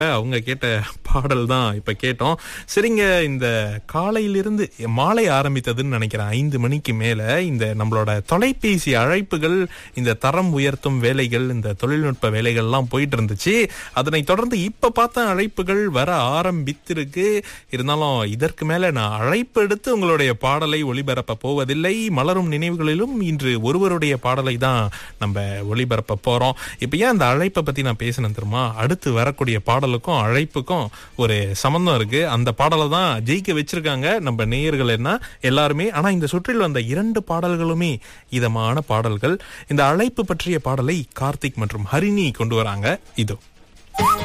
அவங்க கேட்ட பாடல் தான் இப்ப கேட்டோம் சரிங்க இந்த காலையிலிருந்து மாலை ஆரம்பித்ததுன்னு நினைக்கிறேன் ஐந்து மணிக்கு மேல இந்த நம்மளோட தொலைபேசி அழைப்புகள் இந்த தரம் உயர்த்தும் வேலைகள் இந்த தொழில்நுட்ப வேலைகள்லாம் போயிட்டு இருந்துச்சு அதனை தொடர்ந்து இப்ப பார்த்த அழைப்புகள் வர ஆரம்பித்திருக்கு இருந்தாலும் இதற்கு மேல நான் அழைப்பு எடுத்து உங்களுடைய பாடலை ஒளிபரப்ப போவதில்லை மலரும் நினைவுகளிலும் இன்று ஒருவருடைய பாடலை தான் நம்ம ஒளிபரப்ப போறோம் இப்ப ஏன் அந்த அழைப்பை பத்தி நான் பேசினேன் தெரியுமா அடுத்து வரக்கூடிய பாடலுக்கும் அழைப்புக்கும் ஒரு சம்பந்தம் இருக்கு அந்த பாடலை தான் ஜெயிக்க வச்சிருக்காங்க நம்ம நேயர்கள் என்ன எல்லாருமே ஆனா இந்த சுற்றில் வந்த இரண்டு பாடல்களுமே இதமான பாடல்கள் இந்த அழைப்பு பற்றிய பாடலை கார்த்திக் மற்றும் ஹரிணி கொண்டு வராங்க இதோ